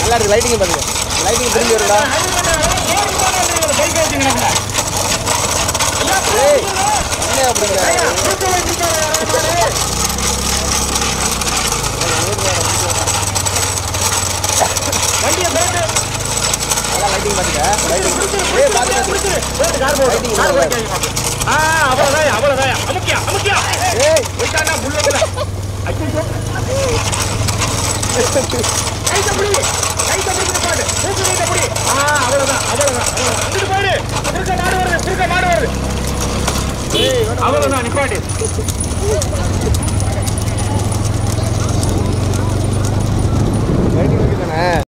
நல்லா இருக்கு லைட்டிங் பாருங்க லைட்டிங் திரும்பி வருடா ஏய் என்ன அப்படிங்கிற நல்லா லைட்டிங் பாத்துக்க லைட்டிங் ஏய் பாத்து லைட்டிங் ஏய் அவ்வளவுதான் நிப்பாட்டு லைட்டிங் தானே